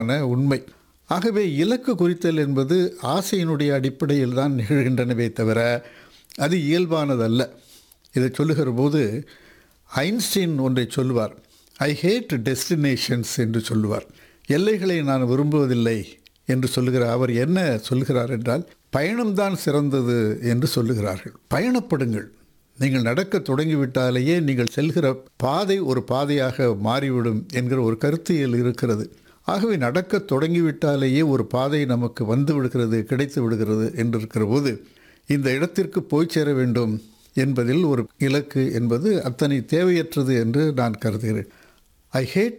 உண்மை ஆகவே இலக்கு குறித்தல் என்பது ஆசையினுடைய அடிப்படையில் தான் நிகழ்கின்றனவே தவிர அது இயல்பானதல்ல இதை சொல்லுகிற போது ஐன்ஸ்டீன் ஒன்றை சொல்லுவார் ஐ ஹேட் டெஸ்டினேஷன்ஸ் என்று சொல்லுவார் எல்லைகளை நான் விரும்புவதில்லை என்று சொல்லுகிற அவர் என்ன சொல்லுகிறார் என்றால் பயணம்தான் சிறந்தது என்று சொல்லுகிறார்கள் பயணப்படுங்கள் நீங்கள் நடக்க தொடங்கிவிட்டாலேயே நீங்கள் செல்கிற பாதை ஒரு பாதையாக மாறிவிடும் என்கிற ஒரு கருத்தியல் இருக்கிறது ஆகவே நடக்க தொடங்கிவிட்டாலேயே ஒரு பாதை நமக்கு வந்து விடுகிறது கிடைத்து விடுகிறது என்று இருக்கிற போது இந்த இடத்திற்கு போய் சேர வேண்டும் என்பதில் ஒரு இலக்கு என்பது அத்தனை தேவையற்றது என்று நான் கருதுகிறேன் ஐ ஹேட்